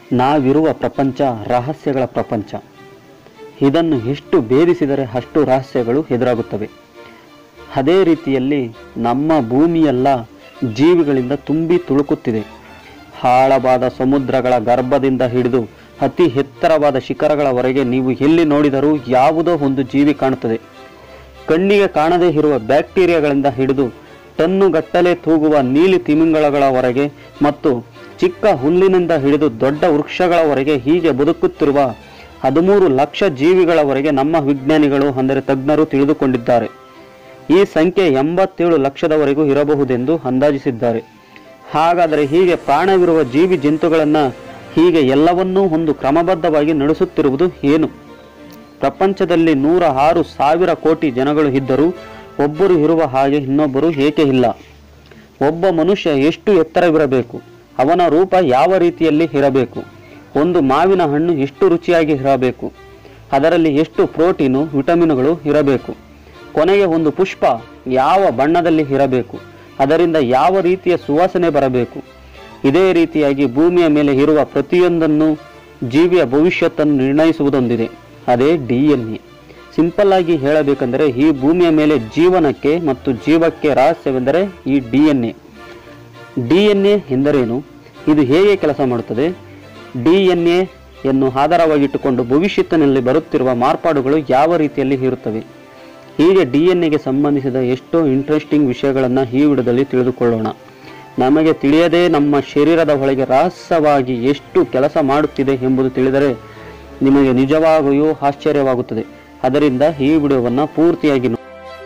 ನಾವಿರುವ ಪ್ರಪಂಚ ರಹಸ್ಯಗಳ ಪ್ರಪಂಚ ಇದನ್ನು ಎಷ್ಟು ಭೇದಿಸಿದರೆ ಅಷ್ಟು ರಹಸ್ಯಗಳು ಎದುರಾಗುತ್ತವೆ ಅದೇ ರೀತಿಯಲ್ಲಿ ನಮ್ಮ ಭೂಮಿಯೆಲ್ಲ ಜೀವಿಗಳಿಂದ ತುಂಬಿ ತುಳುಕುತ್ತಿದೆ ಆಳವಾದ ಸಮುದ್ರಗಳ ಗರ್ಭದಿಂದ ಹಿಡಿದು ಅತಿ ಎತ್ತರವಾದ ಶಿಖರಗಳವರೆಗೆ ನೀವು ಎಲ್ಲಿ ನೋಡಿದರೂ ಯಾವುದೋ ಒಂದು ಜೀವಿ ಕಾಣುತ್ತದೆ ಕಣ್ಣಿಗೆ ಕಾಣದೇ ಇರುವ ಬ್ಯಾಕ್ಟೀರಿಯಾಗಳಿಂದ ಹಿಡಿದು ಟನ್ನುಗಟ್ಟಲೆ ತೂಗುವ ನೀಲಿ ತಿಮಿಂಗಳಗಳವರೆಗೆ ಮತ್ತು ಚಿಕ್ಕ ಹುಲ್ಲಿನಿಂದ ಹಿಡಿದು ದೊಡ್ಡ ವೃಕ್ಷಗಳವರೆಗೆ ಹೀಗೆ ಬದುಕುತ್ತಿರುವ ಹದಿಮೂರು ಲಕ್ಷ ಜೀವಿಗಳವರೆಗೆ ನಮ್ಮ ವಿಜ್ಞಾನಿಗಳು ಅಂದರೆ ತಜ್ಞರು ತಿಳಿದುಕೊಂಡಿದ್ದಾರೆ ಈ ಸಂಖ್ಯೆ ಎಂಬತ್ತೇಳು ಲಕ್ಷದವರೆಗೂ ಇರಬಹುದೆಂದು ಅಂದಾಜಿಸಿದ್ದಾರೆ ಹಾಗಾದರೆ ಹೀಗೆ ಪ್ರಾಣವಿರುವ ಜೀವಿ ಜಂತುಗಳನ್ನು ಹೀಗೆ ಎಲ್ಲವನ್ನೂ ಒಂದು ಕ್ರಮಬದ್ಧವಾಗಿ ನಡೆಸುತ್ತಿರುವುದು ಏನು ಪ್ರಪಂಚದಲ್ಲಿ ನೂರ ಆರು ಸಾವಿರ ಕೋಟಿ ಜನಗಳು ಇದ್ದರೂ ಒಬ್ಬರು ಇರುವ ಹಾಗೆ ಇನ್ನೊಬ್ಬರು ಏಕೆ ಇಲ್ಲ ಒಬ್ಬ ಮನುಷ್ಯ ಎಷ್ಟು ಎತ್ತರವಿರಬೇಕು ಅವನ ರೂಪ ಯಾವ ರೀತಿಯಲ್ಲಿ ಇರಬೇಕು ಒಂದು ಮಾವಿನ ಹಣ್ಣು ಎಷ್ಟು ರುಚಿಯಾಗಿ ಇರಬೇಕು ಅದರಲ್ಲಿ ಎಷ್ಟು ಪ್ರೋಟೀನು ವಿಟಮಿನ್ಗಳು ಇರಬೇಕು ಕೊನೆಗೆ ಒಂದು ಪುಷ್ಪ ಯಾವ ಬಣ್ಣದಲ್ಲಿ ಇರಬೇಕು ಅದರಿಂದ ಯಾವ ರೀತಿಯ ಸುವಾಸನೆ ಬರಬೇಕು ಇದೇ ರೀತಿಯಾಗಿ ಭೂಮಿಯ ಮೇಲೆ ಇರುವ ಪ್ರತಿಯೊಂದನ್ನು ಜೀವಿಯ ಭವಿಷ್ಯತ್ತನ್ನು ನಿರ್ಣಯಿಸುವುದೊಂದಿದೆ ಅದೇ ಡಿ ಎನ್ ಎ ಸಿಂಪಲ್ ಆಗಿ ಹೇಳಬೇಕೆಂದರೆ ಈ ಭೂಮಿಯ ಮೇಲೆ ಜೀವನಕ್ಕೆ ಮತ್ತು ಜೀವಕ್ಕೆ ರಹಸ್ಯವೆಂದರೆ ಈ D N A D N A ಎಂದರೇನು ಇದು ಹೇಗೆ ಕೆಲಸ ಮಾಡುತ್ತದೆ ಡಿ ಎನ್ ಎನ್ನು ಆಧಾರವಾಗಿಟ್ಟುಕೊಂಡು ಭವಿಷ್ಯತ್ತಿನಲ್ಲಿ ಬರುತ್ತಿರುವ ಮಾರ್ಪಾಡುಗಳು ಯಾವ ರೀತಿಯಲ್ಲಿ ಇರುತ್ತವೆ ಹೀಗೆ ಡಿ ಎನ್ ಎಗೆ ಸಂಬಂಧಿಸಿದ ಎಷ್ಟೋ ಇಂಟ್ರೆಸ್ಟಿಂಗ್ ವಿಷಯಗಳನ್ನು ಈ ವಿಡಿಯೋದಲ್ಲಿ ತಿಳಿದುಕೊಳ್ಳೋಣ ನಮಗೆ ತಿಳಿಯದೇ ನಮ್ಮ ಶರೀರದ ಒಳಗೆ ರಹಸ್ಯವಾಗಿ ಎಷ್ಟು ಕೆಲಸ ಮಾಡುತ್ತಿದೆ ಎಂಬುದು ತಿಳಿದರೆ ನಿಮಗೆ ನಿಜವಾಗಿಯೂ ಆಶ್ಚರ್ಯವಾಗುತ್ತದೆ ಅದರಿಂದ ಈ ವಿಡಿಯೋವನ್ನು ಪೂರ್ತಿಯಾಗಿ ನೋಡಿ.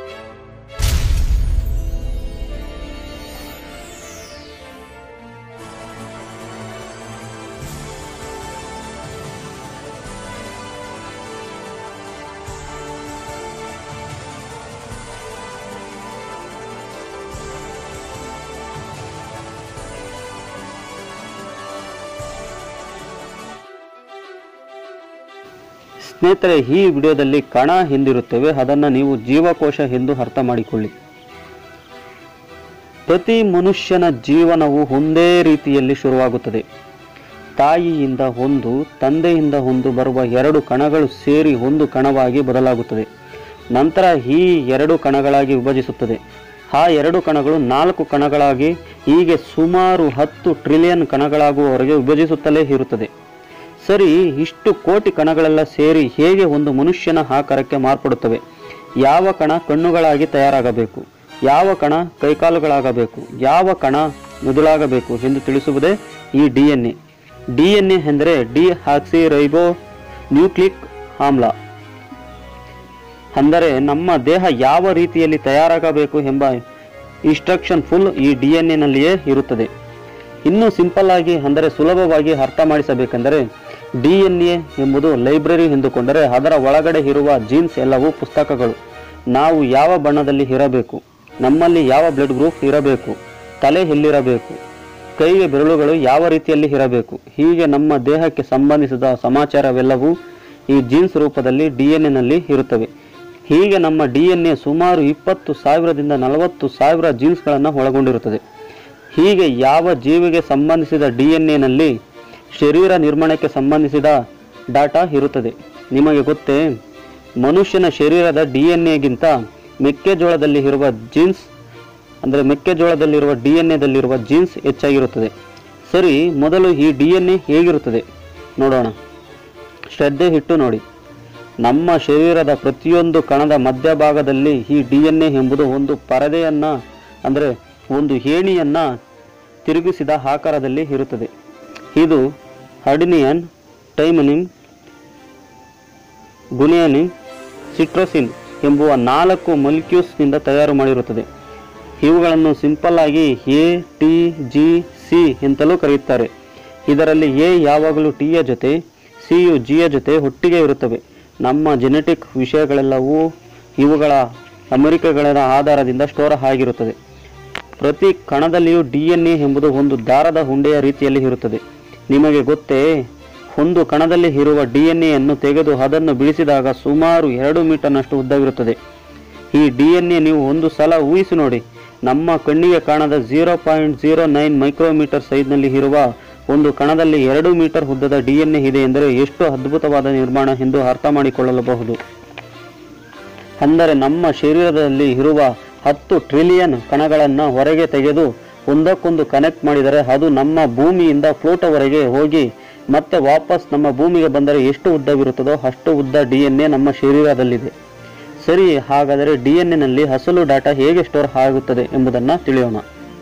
ಸ್ನೇಹಿತರೆ ಈ ವಿಡಿಯೋದಲ್ಲಿ ಕಣ ಎಂದಿರುತ್ತವೆ ಅದನ್ನು ನೀವು ಜೀವಕೋಶ ಎಂದು ಅರ್ಥ ಮಾಡಿಕೊಳ್ಳಿ ಪ್ರತಿ ಮನುಷ್ಯನ ಜೀವನವು ಒಂದೇ ರೀತಿಯಲ್ಲಿ ಶುರುವಾಗುತ್ತದೆ ತಾಯಿಯಿಂದ ಒಂದು ತಂದೆಯಿಂದ ಒಂದು ಬರುವ ಎರಡು ಕಣಗಳು ಸೇರಿ ಒಂದು ಕಣವಾಗಿ ಬದಲಾಗುತ್ತದೆ ನಂತರ ಈ ಎರಡು ಕಣಗಳಾಗಿ ವಿಭಜಿಸುತ್ತದೆ ಆ ಎರಡು ಕಣಗಳು ನಾಲ್ಕು ಕಣಗಳಾಗಿ ಹೀಗೆ ಸುಮಾರು ಹತ್ತು ಟ್ರಿಲಿಯನ್ ಕಣಗಳಾಗುವವರೆಗೆ ವಿಭಜಿಸುತ್ತಲೇ ಇರುತ್ತದೆ ಸರಿ ಇಷ್ಟು ಕೋಟಿ ಕಣಗಳೆಲ್ಲ ಸೇರಿ ಹೇಗೆ ಒಂದು ಮನುಷ್ಯನ ಆಕಾರಕ್ಕೆ ಮಾರ್ಪಡುತ್ತವೆ ಯಾವ ಕಣ ಕಣ್ಣುಗಳಾಗಿ ತಯಾರಾಗಬೇಕು ಯಾವ ಕಣ ಕೈಕಾಲುಗಳಾಗಬೇಕು ಯಾವ ಕಣ ಮೆದುಳಾಗಬೇಕು ಎಂದು ತಿಳಿಸುವುದೇ ಈ D N A D N A ಎಂದರೆ ಡಿ ಹಾಕ್ಸಿ ರೈಬೋ ನ್ಯೂಕ್ಲಿಕ್ ಆಮ್ಲ ಅಂದರೆ ನಮ್ಮ ದೇಹ ಯಾವ ರೀತಿಯಲ್ಲಿ ತಯಾರಾಗಬೇಕು ಎಂಬ ಇನ್ಸ್ಟ್ರಕ್ಷನ್ ಫುಲ್ ಈ ಡಿ ಎನ್ ಎನಲ್ಲಿಯೇ ಇರುತ್ತದೆ ಇನ್ನೂ ಸಿಂಪಲ್ ಆಗಿ ಅಂದರೆ ಸುಲಭವಾಗಿ ಅರ್ಥ ಮಾಡಿಸಬೇಕೆಂದರೆ ಡಿ ಎನ್ ಎ ಎಂಬುದು ಲೈಬ್ರರಿ ಎಂದುಕೊಂಡರೆ ಅದರ ಒಳಗಡೆ ಇರುವ ಜೀನ್ಸ್ ಎಲ್ಲವೂ ಪುಸ್ತಕಗಳು ನಾವು ಯಾವ ಬಣ್ಣದಲ್ಲಿ ಇರಬೇಕು ನಮ್ಮಲ್ಲಿ ಯಾವ ಬ್ಲಡ್ ಗ್ರೂಪ್ ಇರಬೇಕು ತಲೆ ಎಲ್ಲಿರಬೇಕು ಕೈಗೆ ಬೆರಳುಗಳು ಯಾವ ರೀತಿಯಲ್ಲಿ ಇರಬೇಕು ಹೀಗೆ ನಮ್ಮ ದೇಹಕ್ಕೆ ಸಂಬಂಧಿಸಿದ ಸಮಾಚಾರವೆಲ್ಲವೂ ಈ ಜೀನ್ಸ್ ರೂಪದಲ್ಲಿ ಡಿ ಎನ್ ಎನಲ್ಲಿ ಇರುತ್ತವೆ ಹೀಗೆ ನಮ್ಮ ಡಿ ಎನ್ ಎ ಸುಮಾರು ಇಪ್ಪತ್ತು ಸಾವಿರದಿಂದ ನಲವತ್ತು ಸಾವಿರ ಜೀನ್ಸ್ಗಳನ್ನು ಒಳಗೊಂಡಿರುತ್ತದೆ ಹೀಗೆ ಯಾವ ಜೀವಿಗೆ ಸಂಬಂಧಿಸಿದ ಡಿ ಎನ್ ಎನಲ್ಲಿ ಶರೀರ ನಿರ್ಮಾಣಕ್ಕೆ ಸಂಬಂಧಿಸಿದ ಡಾಟಾ ಇರುತ್ತದೆ ನಿಮಗೆ ಗೊತ್ತೇ ಮನುಷ್ಯನ ಶರೀರದ ಡಿ ಎನ್ ಎಗಿಂತ ಮೆಕ್ಕೆಜೋಳದಲ್ಲಿ ಇರುವ ಜೀನ್ಸ್ ಅಂದರೆ ಮೆಕ್ಕೆಜೋಳದಲ್ಲಿರುವ ಡಿ ಎನ್ ಎದಲ್ಲಿರುವ ಜೀನ್ಸ್ ಹೆಚ್ಚಾಗಿರುತ್ತದೆ ಸರಿ ಮೊದಲು ಈ ಡಿ ಎನ್ ಎ ಹೇಗಿರುತ್ತದೆ ನೋಡೋಣ ಶ್ರದ್ಧೆ ಇಟ್ಟು ನೋಡಿ ನಮ್ಮ ಶರೀರದ ಪ್ರತಿಯೊಂದು ಕಣದ ಮಧ್ಯಭಾಗದಲ್ಲಿ ಈ ಡಿ ಎನ್ ಎ ಎಂಬುದು ಒಂದು ಪರದೆಯನ್ನು ಅಂದರೆ ಒಂದು ಏಣಿಯನ್ನು ತಿರುಗಿಸಿದ ಆಕಾರದಲ್ಲಿ ಇರುತ್ತದೆ ಇದು ಅಡಿನಿಯನ್ ಟೈಮನಿನ್ ಗುನಿಯನಿನ್ ಸಿಟ್ರೋಸಿನ್ ಎಂಬುವ ನಾಲ್ಕು ಮೊಲಿಕ್ಯೂಲ್ಸ್ನಿಂದ ತಯಾರು ಮಾಡಿರುತ್ತದೆ ಇವುಗಳನ್ನು ಸಿಂಪಲ್ ಆಗಿ ಎ ಟಿ ಜಿ ಸಿ ಎಂತಲೂ ಕರೆಯುತ್ತಾರೆ ಇದರಲ್ಲಿ ಎ ಯಾವಾಗಲೂ ಟಿಯ ಜೊತೆ ಸಿಯು ಜಿಯ ಜೊತೆ ಒಟ್ಟಿಗೆ ಇರುತ್ತವೆ ನಮ್ಮ ಜೆನೆಟಿಕ್ ವಿಷಯಗಳೆಲ್ಲವೂ ಇವುಗಳ ಅಮೆರಿಕಗಳ ಆಧಾರದಿಂದ ಸ್ಟೋರ್ ಆಗಿರುತ್ತದೆ ಪ್ರತಿ ಕಣದಲ್ಲಿಯೂ ಡಿ ಎನ್ ಎ ಎಂಬುದು ಒಂದು ದಾರದ ಹುಂಡೆಯ ರೀತಿಯಲ್ಲಿ ಇರುತ್ತದೆ ನಿಮಗೆ ಗೊತ್ತೇ ಒಂದು ಕಣದಲ್ಲಿ ಇರುವ ಡಿ ಎನ್ ಎಯನ್ನು ತೆಗೆದು ಅದನ್ನು ಬಿಡಿಸಿದಾಗ ಸುಮಾರು ಎರಡು ಮೀಟರ್ನಷ್ಟು ಉದ್ದವಿರುತ್ತದೆ ಈ ಡಿ ಎನ್ ಎ ನೀವು ಒಂದು ಸಲ ಊಹಿಸಿ ನೋಡಿ ನಮ್ಮ ಕಣ್ಣಿಗೆ ಕಾಣದ zero point zero nine micrometre ಸೈಜ್ನಲ್ಲಿ ಇರುವ ಒಂದು ಕಣದಲ್ಲಿ ಎರಡು ಮೀಟರ್ ಉದ್ದದ ಡಿಎನ್ಎ ಇದೆ ಎಂದರೆ ಎಷ್ಟು ಅದ್ಭುತವಾದ ನಿರ್ಮಾಣ ಎಂದು ಅರ್ಥ ಮಾಡಿಕೊಳ್ಳಬಹುದು ಅಂದರೆ ನಮ್ಮ ಶರೀರದಲ್ಲಿ ಇರುವ ಹತ್ತು ಟ್ರಿಲಿಯನ್ ಕಣಗಳನ್ನು ಹೊರಗೆ ತೆಗೆದು ಒಂದಕ್ಕೊಂದು ಕನೆಕ್ಟ್ ಮಾಡಿದರೆ ಅದು ನಮ್ಮ ಭೂಮಿಯಿಂದ ಫ್ಲೋಟವರೆಗೆ ಹೋಗಿ ಮತ್ತೆ ವಾಪಸ್ ನಮ್ಮ ಭೂಮಿಗೆ ಬಂದರೆ ಎಷ್ಟು ಉದ್ದವಿರುತ್ತದೋ ಅಷ್ಟು ಉದ್ದ ಡಿ ಎನ್ ಎ ನಮ್ಮ ಶರೀರದಲ್ಲಿದೆ ಸರಿ ಹಾಗಾದರೆ ಡಿ ಎನ್ ಎನಲ್ಲಿ ಅಸಲು ಡಾಟಾ ಹೇಗೆ ಸ್ಟೋರ್ ಆಗುತ್ತದೆ ಎಂಬುದನ್ನು ತಿಳಿಯೋಣ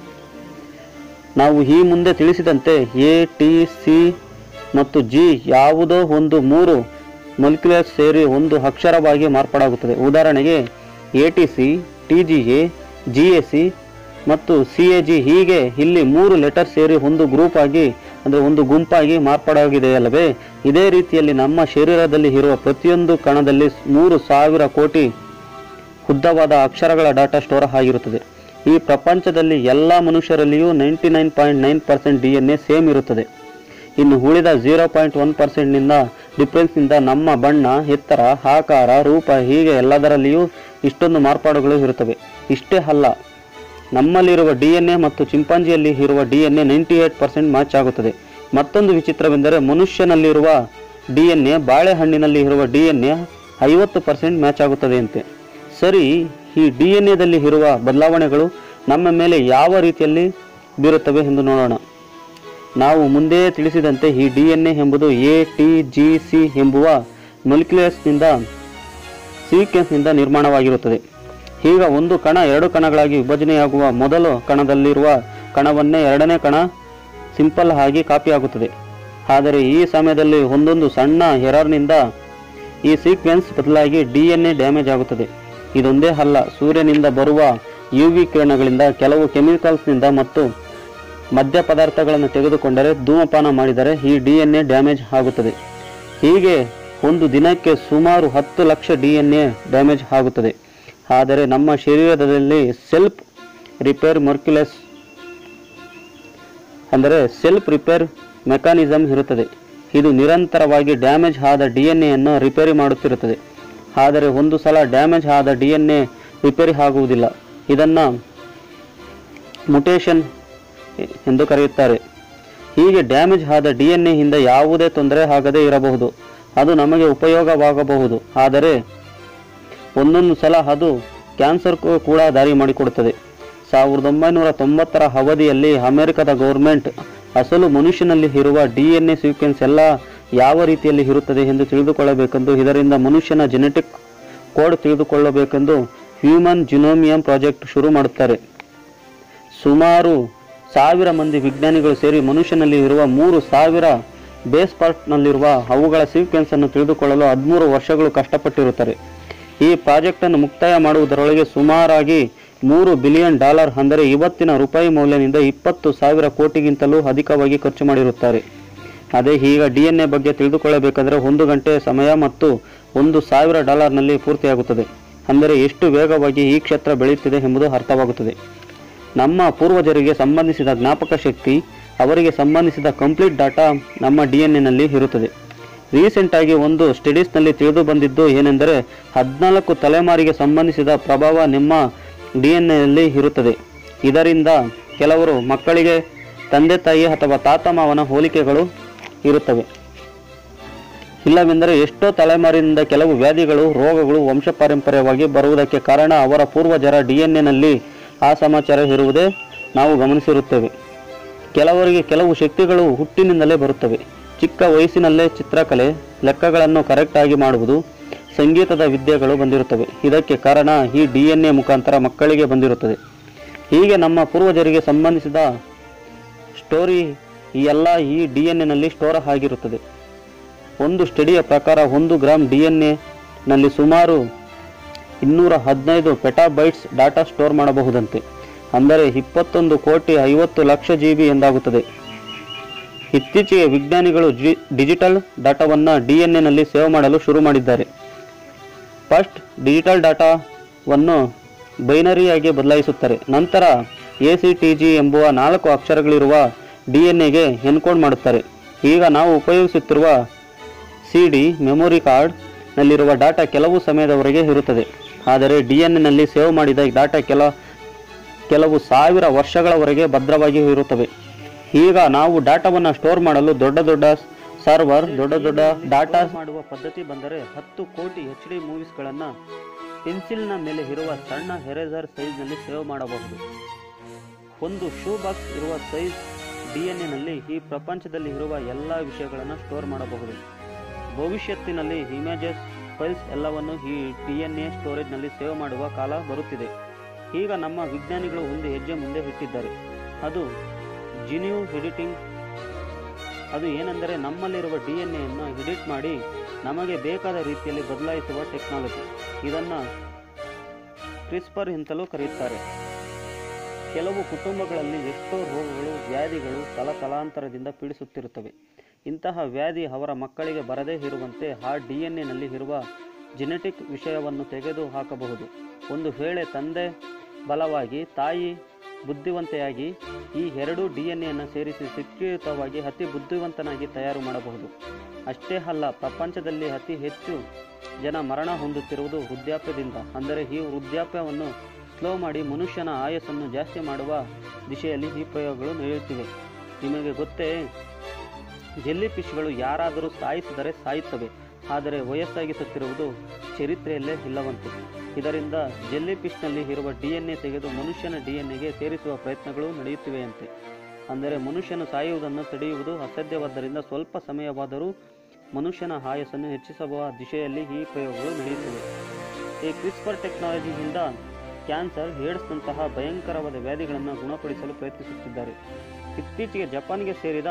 ನಾವು ಈ ಮುಂದೆ ತಿಳಿಸಿದಂತೆ ಎ ಟಿ ಸಿ ಮತ್ತು ಜಿ ಯಾವುದೋ ಒಂದು ಮೂರು ಮೊಲಿಕ್ಯುಲರ್ ಸೇರಿ ಒಂದು ಅಕ್ಷರವಾಗಿ ಮಾರ್ಪಾಡಾಗುತ್ತದೆ ಉದಾಹರಣೆಗೆ A T C T G A G A C ಮತ್ತು ಸಿ ಎ ಜಿ ಹೀಗೆ ಇಲ್ಲಿ ಮೂರು ಲೆಟರ್ ಸೇರಿ ಒಂದು ಗ್ರೂಪ್ ಆಗಿ ಅಂದರೆ ಒಂದು ಗುಂಪಾಗಿ ಮಾರ್ಪಾಡಾಗಿದೆ ಅಲ್ಲವೇ ಇದೇ ರೀತಿಯಲ್ಲಿ ನಮ್ಮ ಶರೀರದಲ್ಲಿ ಇರುವ ಪ್ರತಿಯೊಂದು ಕಣದಲ್ಲಿ ಮೂರು ಸಾವಿರ ಕೋಟಿ ಉದ್ದವಾದ ಅಕ್ಷರಗಳ ಡಾಟಾ ಸ್ಟೋರ್ ಆಗಿರುತ್ತದೆ ಈ ಪ್ರಪಂಚದಲ್ಲಿ ಎಲ್ಲ ಮನುಷ್ಯರಲ್ಲಿಯೂ ninety nine point nine percent D N A same ಇರುತ್ತದೆ ಇನ್ನು ಉಳಿದ ಝೀರೋ ಪಾಯಿಂಟ್ ಒನ್ ಪರ್ಸೆಂಟ್ನಿಂದ ಡಿಫ್ರೆನ್ಸ್ನಿಂದ ನಮ್ಮ ಬಣ್ಣ ಎತ್ತರ ಆಕಾರ ರೂಪ ಹೀಗೆ ಎಲ್ಲದರಲ್ಲಿಯೂ ಇಷ್ಟೊಂದು ಮಾರ್ಪಾಡುಗಳು ಇರುತ್ತವೆ ಇಷ್ಟೇ ಅಲ್ಲ ನಮ್ಮಲ್ಲಿರುವ ಡಿ ಎನ್ ಎ ಮತ್ತು ಚಿಂಪಾಂಜಿಯಲ್ಲಿ ಇರುವ D N A ninety eight percent match ಆಗುತ್ತದೆ ಮತ್ತೊಂದು ವಿಚಿತ್ರವೆಂದರೆ ಮನುಷ್ಯನಲ್ಲಿರುವ ಡಿ ಎನ್ ಎ ಬಾಳೆಹಣ್ಣಿನಲ್ಲಿ ಇರುವ ಡಿ ಎನ್ ಎ ಐವತ್ತು ಪರ್ಸೆಂಟ್ ಮ್ಯಾಚ್ ಆಗುತ್ತದೆಯಂತೆ ಸರಿ ಈ ಡಿ ಎನ್ ಎದಲ್ಲಿ ಇರುವ ಬದಲಾವಣೆಗಳು ನಮ್ಮ ಮೇಲೆ ಯಾವ ರೀತಿಯಲ್ಲಿ ಬೀರುತ್ತವೆ ಎಂದು ನೋಡೋಣ ನಾವು ಮುಂದೆ ತಿಳಿಸಿದಂತೆ ಈ ಡಿ ಎನ್ ಎ ಎಂಬುದು ಎ ಟಿ ಜಿ ಸಿ ಎಂಬುವ ಮೊಲಿಕ್ಯುಲರ್ಸ್ನಿಂದ ಸೀಕ್ವೆನ್ಸ್ನಿಂದ ನಿರ್ಮಾಣವಾಗಿರುತ್ತದೆ ಈಗ ಒಂದು ಕಣ ಎರಡು ಕಣಗಳಾಗಿ ವಿಭಜನೆಯಾಗುವ ಮೊದಲು ಕಣದಲ್ಲಿರುವ ಕಣವನ್ನೇ ಎರಡನೇ ಕಣ ಸಿಂಪಲ್ ಆಗಿ ಕಾಪಿಯಾಗುತ್ತದೆ ಆದರೆ ಈ ಸಮಯದಲ್ಲಿ ಒಂದೊಂದು ಸಣ್ಣ ಎರರ್ನಿಂದ ಈ ಸೀಕ್ವೆನ್ಸ್ ಬದಲಾಗಿ ಡಿ ಎನ್ ಎ ಡ್ಯಾಮೇಜ್ ಆಗುತ್ತದೆ ಇದೊಂದೇ ಅಲ್ಲ ಸೂರ್ಯನಿಂದ ಬರುವ ಯು ವಿ ಕಿರಣಗಳಿಂದ ಕೆಲವು ಕೆಮಿಕಲ್ಸ್ನಿಂದ ಮತ್ತು ಮದ್ಯ ಪದಾರ್ಥಗಳನ್ನು ತೆಗೆದುಕೊಂಡರೆ ಧೂಮಪಾನ ಮಾಡಿದರೆ ಈ ಡಿ ಎನ್ ಎ ಡ್ಯಾಮೇಜ್ ಆಗುತ್ತದೆ ಹೀಗೆ ಒಂದು ದಿನಕ್ಕೆ ಸುಮಾರು ಹತ್ತು lakh D N A damage ಆಗುತ್ತದೆ ಆದರೆ ನಮ್ಮ ಶರೀರದಲ್ಲಿ ಸೆಲ್ಫ್ ರಿಪೇರ್ ಮರ್ಕ್ಯುಲಸ್ ಅಂದರೆ ಸೆಲ್ಫ್ ರಿಪೇರ್ ಮೆಕ್ಯಾನಿಸಮ್ ಇರುತ್ತದೆ ಇದು ನಿರಂತರವಾಗಿ ಡ್ಯಾಮೇಜ್ ಆದ ಡಿ ಎನ್ ಎಯನ್ನು ರಿಪೇರಿ ಮಾಡುತ್ತಿರುತ್ತದೆ ಆದರೆ ಒಂದು ಸಲ ಡ್ಯಾಮೇಜ್ ಆದ ಡಿ ಎನ್ ಎ ರಿಪೇರಿ ಆಗುವುದಿಲ್ಲ ಇದನ್ನು ಮುಟೇಷನ್ ಎಂದು ಕರೆಯುತ್ತಾರೆ ಹೀಗೆ ಡ್ಯಾಮೇಜ್ ಆದ ಡಿ ಎನ್ ಎಯಿಂದ ಯಾವುದೇ ತೊಂದರೆ ಆಗದೇ ಇರಬಹುದು ಅದು ನಮಗೆ ಉಪಯೋಗವಾಗಬಹುದು ಆದರೆ ಒಂದೊಂದು ಸಲ ಅದು ಕ್ಯಾನ್ಸರ್ಗೂ ಕೂಡ ದಾರಿ ಮಾಡಿಕೊಡುತ್ತದೆ ಸಾವಿರದ ಒಂಬೈನೂರ ತೊಂಬತ್ತರ ಅವಧಿಯಲ್ಲಿ ಅಮೆರಿಕದ ಗೌರ್ಮೆಂಟ್ ಅಸಲು ಮನುಷ್ಯನಲ್ಲಿ ಇರುವ ಡಿ ಎನ್ ಎ ಸೀಕ್ವೆನ್ಸ್ ಎಲ್ಲ ಯಾವ ರೀತಿಯಲ್ಲಿ ಇರುತ್ತದೆ ಎಂದು ತಿಳಿದುಕೊಳ್ಳಬೇಕೆಂದು ಇದರಿಂದ ಮನುಷ್ಯನ ಜೆನೆಟಿಕ್ ಕೋಡ್ ತಿಳಿದುಕೊಳ್ಳಬೇಕೆಂದು ಹ್ಯೂಮನ್ ಜಿನೋಮಿಯಂ ಪ್ರಾಜೆಕ್ಟ್ ಶುರು ಮಾಡುತ್ತಾರೆ ಸುಮಾರು ಸಾವಿರ ಮಂದಿ ವಿಜ್ಞಾನಿಗಳು ಸೇರಿ ಮನುಷ್ಯನಲ್ಲಿ ಇರುವ ಮೂರು ಸಾವಿರ ಬೇಸ್ ಪಾರ್ಟ್ನಲ್ಲಿರುವ ಅವುಗಳ ಸೀಕ್ವೆನ್ಸ್ ಅನ್ನು ತಿಳಿದುಕೊಳ್ಳಲು ಹದಿಮೂರು ವರ್ಷಗಳು ಕಷ್ಟಪಟ್ಟಿರುತ್ತಾರೆ ಈ ಪ್ರಾಜೆಕ್ಟ್ ಅನ್ನು ಮುಕ್ತಾಯ ಮಾಡುವುದರೊಳಗೆ ಸುಮಾರಾಗಿ ಮೂರು ಬಿಲಿಯನ್ ಡಾಲರ್ ಅಂದರೆ ಇವತ್ತಿನ ರೂಪಾಯಿ ಮೌಲ್ಯದಿಂದ ಇಪ್ಪತ್ತು ಸಾವಿರ ಕೋಟಿಗಿಂತಲೂ ಅಧಿಕವಾಗಿ ಖರ್ಚು ಮಾಡಿರುತ್ತಾರೆ ಅದೇ ಈಗ ಡಿ ಎನ್ ಎ ಬಗ್ಗೆ ತಿಳಿದುಕೊಳ್ಳಬೇಕಾದರೆ ಒಂದು ಗಂಟೆ ಸಮಯ ಮತ್ತು ಒಂದು ಸಾವಿರ ಡಾಲರ್ನಲ್ಲಿ ಪೂರ್ತಿಯಾಗುತ್ತದೆ ಅಂದರೆ ಎಷ್ಟು ವೇಗವಾಗಿ ಈ ಕ್ಷೇತ್ರ ಬೆಳೆಯುತ್ತಿದೆ ಎಂಬುದು ಅರ್ಥವಾಗುತ್ತದೆ ನಮ್ಮ ಪೂರ್ವಜರಿಗೆ ಸಂಬಂಧಿಸಿದ ಜ್ಞಾಪಕ ಶಕ್ತಿ ಅವರಿಗೆ ಸಂಬಂಧಿಸಿದ ಕಂಪ್ಲೀಟ್ ಡಾಟಾ ನಮ್ಮ ಡಿ ಎನ್ ಎನಲ್ಲಿ ಇರುತ್ತದೆ ರೀಸೆಂಟಾಗಿ ಒಂದು ಸ್ಟಡೀಸ್ನಲ್ಲಿ ತಿಳಿದು ಬಂದಿದ್ದು ಏನೆಂದರೆ ಹದಿನಾಲ್ಕು ತಲೆಮಾರಿಗೆ ಸಂಬಂಧಿಸಿದ ಪ್ರಭಾವ ನಿಮ್ಮ ಡಿ ಎನ್ ಎಲ್ಲಿ ಇರುತ್ತದೆ ಇದರಿಂದ ಕೆಲವರು ಮಕ್ಕಳಿಗೆ ತಂದೆ ತಾಯಿ ಅಥವಾ ತಾತ ಮಾವನ ಹೋಲಿಕೆಗಳು ಇರುತ್ತವೆ ಇಲ್ಲವೆಂದರೆ ಎಷ್ಟೋ ತಲೆಮಾರಿನಿಂದ ಕೆಲವು ವ್ಯಾಧಿಗಳು ರೋಗಗಳು ವಂಶಪಾರಂಪರ್ಯವಾಗಿ ಬರುವುದಕ್ಕೆ ಕಾರಣ ಅವರ ಪೂರ್ವಜರ ಡಿ ಎನ್ ಎನಲ್ಲಿ ಆ ಸಮಾಚಾರ ಇರುವುದೇ ನಾವು ಗಮನಿಸಿರುತ್ತೇವೆ ಕೆಲವರಿಗೆ ಕೆಲವು ಶಕ್ತಿಗಳು ಹುಟ್ಟಿನಿಂದಲೇ ಬರುತ್ತವೆ ಚಿಕ್ಕ ವಯಸ್ಸಿನಲ್ಲೇ ಚಿತ್ರಕಲೆ ಲೆಕ್ಕಗಳನ್ನು ಕರೆಕ್ಟಾಗಿ ಮಾಡುವುದು ಸಂಗೀತದ ವಿದ್ಯೆಗಳು ಬಂದಿರುತ್ತವೆ ಇದಕ್ಕೆ ಕಾರಣ ಈ ಡಿ ಎನ್ ಎ ಮುಖಾಂತರ ಮಕ್ಕಳಿಗೆ ಬಂದಿರುತ್ತದೆ ಹೀಗೆ ನಮ್ಮ ಪೂರ್ವಜರಿಗೆ ಸಂಬಂಧಿಸಿದ ಸ್ಟೋರಿ ಈ ಎಲ್ಲ ಈ ಡಿ ಎನ್ ಎನಲ್ಲಿ ಸ್ಟೋರ್ ಆಗಿರುತ್ತದೆ ಒಂದು ಸ್ಟಡಿಯ ಪ್ರಕಾರ ಒಂದು ಗ್ರಾಮ್ ಡಿ ಎನ್ ಎನಲ್ಲಿ ಸುಮಾರು ಇನ್ನೂರ ಹದಿನೈದು ಪೆಟಾಬೈಟ್ಸ್ ಡಾಟಾ ಸ್ಟೋರ್ ಮಾಡಬಹುದಂತೆ ಅಂದರೆ ಇಪ್ಪತ್ತೊಂದು ಕೋಟಿ ಐವತ್ತು ಲಕ್ಷ ಜಿ ಬಿ ಎಂದಾಗುತ್ತದೆ ಇತ್ತೀಚೆಗೆ ವಿಜ್ಞಾನಿಗಳು ಜಿ ಡಿಜಿಟಲ್ ಡಾಟಾವನ್ನು ಡಿ ಎನ್ ಎನಲ್ಲಿ ಸೇವ್ ಮಾಡಲು ಶುರು ಮಾಡಿದ್ದಾರೆ ಫಸ್ಟ್ ಡಿಜಿಟಲ್ ಡಾಟಾವನ್ನು ಬೈನರಿಯಾಗಿ ಬದಲಾಯಿಸುತ್ತಾರೆ ನಂತರ ಎ ಸಿ ಟಿ ಜಿ ಎಂಬುವ ನಾಲ್ಕು ಅಕ್ಷರಗಳಿರುವ ಡಿ ಎನ್ ಎಗೆ ಎನ್ಕೋಡ್ ಮಾಡುತ್ತಾರೆ ಈಗ ನಾವು ಉಪಯೋಗಿಸುತ್ತಿರುವ ಸಿ ಡಿ ಮೆಮೊರಿ ಕಾರ್ಡ್ನಲ್ಲಿರುವ ಡಾಟಾ ಕೆಲವು ಸಮಯದವರೆಗೆ ಇರುತ್ತದೆ ಆದರೆ ಡಿ ಎನ್ ಎನಲ್ಲಿ ಸೇವ್ ಮಾಡಿದ ಡಾಟಾ ಕೆಲ ಕೆಲವು ಸಾವಿರ ವರ್ಷಗಳವರೆಗೆ ಭದ್ರವಾಗಿ ಇರುತ್ತವೆ ಈಗ ನಾವು ಡಾಟಾವನ್ನು ಸ್ಟೋರ್ ಮಾಡಲು ದೊಡ್ಡ ದೊಡ್ಡ ಸರ್ವರ್ ದೊಡ್ಡ ದೊಡ್ಡ ಡಾಟಾ ಮಾಡುವ ಪದ್ಧತಿ ಬಂದರೆ ಹತ್ತು ಕೋಟಿ ಎಚ್ ಡಿ ಮೂವೀಸ್ಗಳನ್ನು ಪೆನ್ಸಿಲ್ನ ಮೇಲೆ ಇರುವ ಸಣ್ಣ ಎರೇಸರ್ ಸೈಜ್ನಲ್ಲಿ ಸೇವ್ ಮಾಡಬಹುದು ಒಂದು ಶೂ ಬಾಕ್ಸ್ ಇರುವ ಸೈಜ್ ಡಿ ಎನ್ ಎನಲ್ಲಿ ಈ ಪ್ರಪಂಚದಲ್ಲಿ ಇರುವ ಎಲ್ಲ ವಿಷಯಗಳನ್ನು ಸ್ಟೋರ್ ಮಾಡಬಹುದು ಭವಿಷ್ಯತ್ತಿನಲ್ಲಿ ಇಮೇಜಸ್ ಫೈಲ್ಸ್ ಎಲ್ಲವನ್ನು ಈ ಡಿ ಎನ್ ಎ ಸ್ಟೋರೇಜ್ನಲ್ಲಿ ಸೇವ್ ಮಾಡುವ ಕಾಲ ಬರುತ್ತಿದೆ ಈಗ ನಮ್ಮ ವಿಜ್ಞಾನಿಗಳು ಒಂದು ಹೆಜ್ಜೆ ಮುಂದೆ ಇಟ್ಟಿದ್ದಾರೆ ಅದು ಜಿನ್ಯೂ ಎಡಿಟಿಂಗ್ ಅದು ಏನೆಂದರೆ ನಮ್ಮಲ್ಲಿರುವ ಡಿ ಎನ್ ಎಯನ್ನು ಎಡಿಟ್ ಮಾಡಿ ನಮಗೆ ಬೇಕಾದ ರೀತಿಯಲ್ಲಿ ಬದಲಾಯಿಸುವ ಟೆಕ್ನಾಲಜಿ ಇದನ್ನು ಕ್ರಿಸ್ಪರ್ ಅಂತಲೂ ಕರೆಯುತ್ತಾರೆ ಕೆಲವು ಕುಟುಂಬಗಳಲ್ಲಿ ಎಷ್ಟೋ ರೋಗಗಳು ವ್ಯಾಧಿಗಳು ತಲತಲಾಂತರದಿಂದ ಪೀಡಿಸುತ್ತಿರುತ್ತವೆ ಇಂತಹ ವ್ಯಾಧಿ ಅವರ ಮಕ್ಕಳಿಗೆ ಬರದೇ ಇರುವಂತೆ ಆ ಡಿ ಎನ್ ಎನಲ್ಲಿ ಇರುವ ಜೆನೆಟಿಕ್ ವಿಷಯವನ್ನು ತೆಗೆದು ಹಾಕಬಹುದು ಒಂದು ವೇಳೆ ತಂದೆ ಬಲವಾಗಿ ತಾಯಿ ಬುದ್ಧಿವಂತೆಯಾಗಿ ಈ ಎರಡೂ ಡಿ ಎನ್ ಎಯನ್ನು ಸೇರಿಸಿ ಶಿಕ್ಷಿತವಾಗಿ ಅತಿ ಬುದ್ಧಿವಂತನಾಗಿ ತಯಾರು ಮಾಡಬಹುದು ಅಷ್ಟೇ ಅಲ್ಲ ಪ್ರಪಂಚದಲ್ಲಿ ಅತಿ ಹೆಚ್ಚು ಜನ ಮರಣ ಹೊಂದುತ್ತಿರುವುದು ವೃದ್ಧಾಪ್ಯದಿಂದ ಅಂದರೆ ಈ ವೃದ್ಧಾಪ್ಯವನ್ನು ಸ್ಲೋ ಮಾಡಿ ಮನುಷ್ಯನ ಆಯಸ್ಸನ್ನು ಜಾಸ್ತಿ ಮಾಡುವ ದಿಶೆಯಲ್ಲಿ ಈ ಪ್ರಯೋಗಗಳು ನಡೆಯುತ್ತಿವೆ ನಿಮಗೆ ಗೊತ್ತೇ ಜೆಲ್ಲಿ ಫಿಶ್ಗಳು ಯಾರಾದರೂ ಸಾಯಿಸಿದರೆ ಸಾಯುತ್ತವೆ ಆದರೆ ವಯಸ್ಸಾಗಿ ಸತ್ತಿರುವುದು ಚರಿತ್ರೆಯಲ್ಲೇ ಇಲ್ಲವಂತೆ ಇದರಿಂದ ಜೆಲ್ಲಿ ಫಿಶ್ನಲ್ಲಿ ಇರುವ ಡಿ ಎನ್ ಎ ತೆಗೆದು ಮನುಷ್ಯನ ಡಿ ಎನ್ ಎಗೆ ಸೇರಿಸುವ ಪ್ರಯತ್ನಗಳು ನಡೆಯುತ್ತಿವೆಯಂತೆ ಅಂದರೆ ಮನುಷ್ಯನು ಸಾಯುವುದನ್ನು ತಡೆಯುವುದು ಅಸಾಧ್ಯವಾದ್ದರಿಂದ ಸ್ವಲ್ಪ ಸಮಯವಾದರೂ ಮನುಷ್ಯನ ಆಯಸ್ಸನ್ನು ಹೆಚ್ಚಿಸುವ ದಿಶೆಯಲ್ಲಿ ಈ ಪ್ರಯೋಗಗಳು ನಡೆಯುತ್ತಿವೆ ಈ ಕ್ರಿಸ್ಪರ್ ಟೆಕ್ನಾಲಜಿಯಿಂದ ಕ್ಯಾನ್ಸರ್ ಏಡ್ಸ್ನಂತಹ ಭಯಂಕರವಾದ ವ್ಯಾಧಿಗಳನ್ನು ಗುಣಪಡಿಸಲು ಪ್ರಯತ್ನಿಸುತ್ತಿದ್ದಾರೆ ಇತ್ತೀಚೆಗೆ ಜಪಾನ್ಗೆ ಸೇರಿದ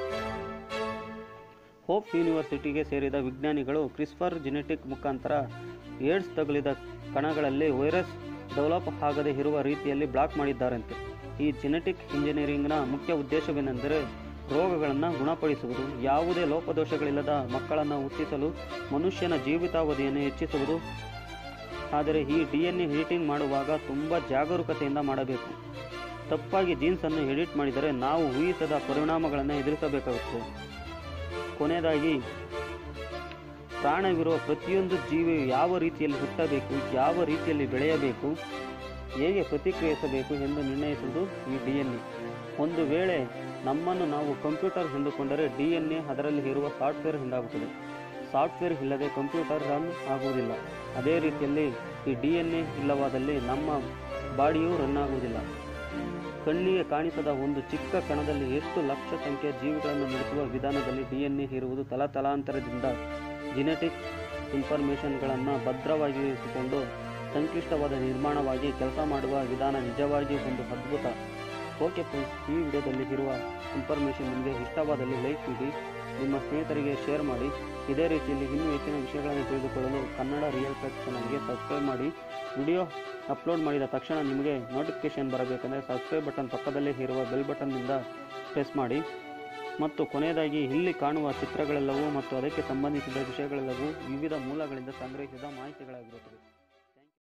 ಹೋಪ್ ಯೂನಿವರ್ಸಿಟಿಗೆ ಸೇರಿದ ವಿಜ್ಞಾನಿಗಳು ಕ್ರಿಸ್ಪರ್ ಜೆನೆಟಿಕ್ ಮುಖಾಂತರ ಏಡ್ಸ್ ತಗುಲಿದ ಕಣಗಳಲ್ಲಿ ವೈರಸ್ ಡೆವಲಪ್ ಆಗದೇ ಇರುವ ರೀತಿಯಲ್ಲಿ ಬ್ಲಾಕ್ ಮಾಡಿದ್ದಾರಂತೆ ಈ ಜೆನೆಟಿಕ್ ಇಂಜಿನಿಯರಿಂಗ್ನ ಮುಖ್ಯ ಉದ್ದೇಶವೇನೆಂದರೆ ರೋಗಗಳನ್ನು ಗುಣಪಡಿಸುವುದು ಯಾವುದೇ ಲೋಪದೋಷಗಳಿಲ್ಲದ ಮಕ್ಕಳನ್ನು ಹುಟ್ಟಿಸಲು ಮನುಷ್ಯನ ಜೀವಿತಾವಧಿಯನ್ನು ಹೆಚ್ಚಿಸುವುದು ಆದರೆ ಈ ಡಿ ಎನ್ ಎ ಎಡಿಟಿಂಗ್ ಮಾಡುವಾಗ ತುಂಬ ಜಾಗರೂಕತೆಯಿಂದ ಮಾಡಬೇಕು ತಪ್ಪಾಗಿ ಜೀನ್ಸನ್ನು ಎಡಿಟ್ ಮಾಡಿದರೆ ನಾವು ಊಹಿಸದ ಪರಿಣಾಮಗಳನ್ನು ಎದುರಿಸಬೇಕಾಗುತ್ತದೆ ಕೊನೆಯದಾಗಿ ಪ್ರಾಣವಿರುವ ಪ್ರತಿಯೊಂದು ಜೀವಿಯು ಯಾವ ರೀತಿಯಲ್ಲಿ ಹುಟ್ಟಬೇಕು ಯಾವ ರೀತಿಯಲ್ಲಿ ಬೆಳೆಯಬೇಕು ಹೇಗೆ ಪ್ರತಿಕ್ರಿಯಿಸಬೇಕು ಎಂದು ನಿರ್ಣಯಿಸುವುದು ಈ ಡಿ ಎನ್ ಎ ಒಂದು ವೇಳೆ ನಮ್ಮನ್ನು ನಾವು ಕಂಪ್ಯೂಟರ್ ಎಂದುಕೊಂಡರೆ ಡಿ ಎನ್ ಎ ಅದರಲ್ಲಿ ಇರುವ ಸಾಫ್ಟ್ವೇರ್ ಎಂದಾಗುತ್ತದೆ ಸಾಫ್ಟ್ವೇರ್ ಇಲ್ಲದೆ ಕಂಪ್ಯೂಟರ್ ರನ್ ಆಗುವುದಿಲ್ಲ ಅದೇ ರೀತಿಯಲ್ಲಿ ಈ ಡಿ ಎನ್ ಎ ಇಲ್ಲವಾದಲ್ಲಿ ನಮ್ಮ ಬಾಡಿಯೂ ರನ್ ಆಗುವುದಿಲ್ಲ ಕಣ್ಣಿಗೆ ಕಾಣಿಸದ ಒಂದು ಚಿಕ್ಕ ಕಣದಲ್ಲಿ ಎಷ್ಟು ಲಕ್ಷ ಸಂಖ್ಯೆಯ ಜೀವಿಗಳನ್ನು ನಡೆಸುವ ವಿಧಾನದಲ್ಲಿ ಡಿ ಎನ್ ಎ ಇರುವುದು ತಲತಲಾಂತರದಿಂದ ಜೆನೆಟಿಕ್ ಇನ್ಫಾರ್ಮೇಷನ್ಗಳನ್ನು ಭದ್ರವಾಗಿ ಇರಿಸಿಕೊಂಡು ಸಂಕ್ಲಿಷ್ಟವಾದ ನಿರ್ಮಾಣವಾಗಿ ಕೆಲಸ ಮಾಡುವ ವಿಧಾನ ನಿಜವಾಗಿ ಒಂದು ಅದ್ಭುತ ಓಕೆ ಫ್ರೆಂಡ್ಸ್ ಈ ವಿಡಿಯೋದಲ್ಲಿ ಇರುವ ಇನ್ಫಾರ್ಮೇಷನ್ ನಿಮಗೆ ಇಷ್ಟವಾದಲ್ಲಿ ಲೈಕ್ ನೀಡಿ ನಿಮ್ಮ ಸ್ನೇಹಿತರಿಗೆ ಶೇರ್ ಮಾಡಿ ಇದೇ ರೀತಿಯಲ್ಲಿ ಇನ್ನೂ ಹೆಚ್ಚಿನ ವಿಷಯಗಳನ್ನು ತಿಳಿದುಕೊಳ್ಳಲು ಕನ್ನಡ ರಿಯಲ್ ಫ್ಯಾಕ್ಟ್ ಚಾನಲ್ಗೆ ಸಬ್ಸ್ಕ್ರೈಬ್ ಮಾಡಿ ವಿಡಿಯೋ ಅಪ್ಲೋಡ್ ಮಾಡಿದ ತಕ್ಷಣ ನಿಮಗೆ ನೋಟಿಫಿಕೇಶನ್ ಬರಬೇಕಂದ್ರೆ ಸಬ್ಸ್ಕ್ರೈಬ್ ಬಟನ್ ಪಕ್ಕದಲ್ಲೇ ಇರುವ ಬೆಲ್ ಬಟನ್ನಿಂದ ಪ್ರೆಸ್ ಮಾಡಿ ಮತ್ತು ಕೊನೆಯದಾಗಿ ಇಲ್ಲಿ ಕಾಣುವ ಚಿತ್ರಗಳೆಲ್ಲವೂ ಮತ್ತು ಅದಕ್ಕೆ ಸಂಬಂಧಿಸಿದ ವಿಷಯಗಳೆಲ್ಲವೂ ವಿವಿಧ ಮೂಲಗಳಿಂದ ಸಂಗ್ರಹಿಸಿದ ಮಾಹಿತಿಗಳಾಗಿರುತ್ತವೆ